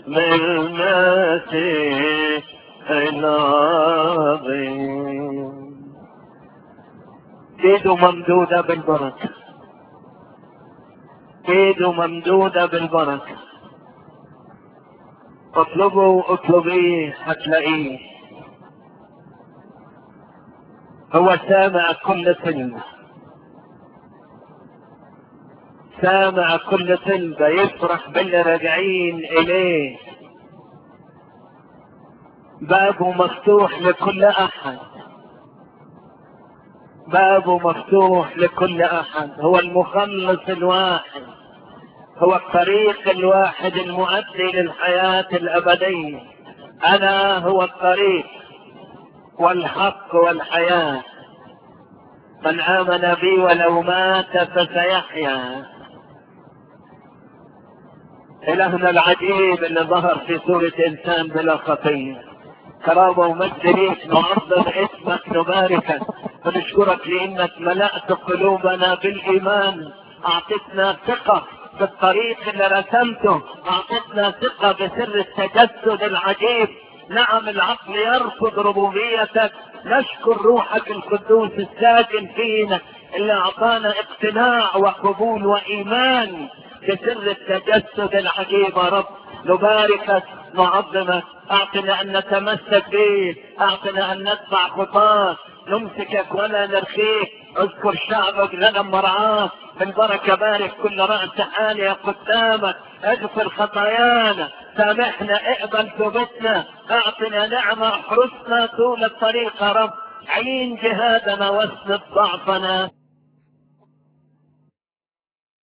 للمسيح العظيم ايده ممدودة بالبركة ايده ممدودة بالبركة اطلبه اطلبيه هتلاقيه هو سامع كل كلمة سامع كل كلمة يفرح باللي راجعين اليه بابه مفتوح لكل احد بابه مفتوح لكل احد هو المخلص الواحد هو الطريق الواحد المؤدي للحياة الابدية انا هو الطريق والحق والحياة من امن بي ولو مات فسيحيا الهنا العجيب اللي ظهر في صورة انسان بلا خطية كرامة ومجد ليك نعظم اسمك نباركك ونشكرك لانك ملأت قلوبنا بالايمان اعطتنا ثقة بالطريق اللي رسمته اعطتنا ثقة بسر التجسد العجيب نعم العقل يرفض ربوبيتك نشكر روحك القدوس الساكن فينا اللي اعطانا اقتناع وقبول وايمان بسر التجسد العجيب يا رب نباركك نعظمك اعطنا ان نتمسك به اعطنا ان نتبع خطاك نمسكك ولا نرخيك اذكر شعبك لنا مرعاك بالبركة بارك كل رأس عالية قدامك اغفر خطايانا سامحنا اقبل توبتنا اعطنا نعمة احرسنا طول الطريق يا رب عين جهادنا واسند ضعفنا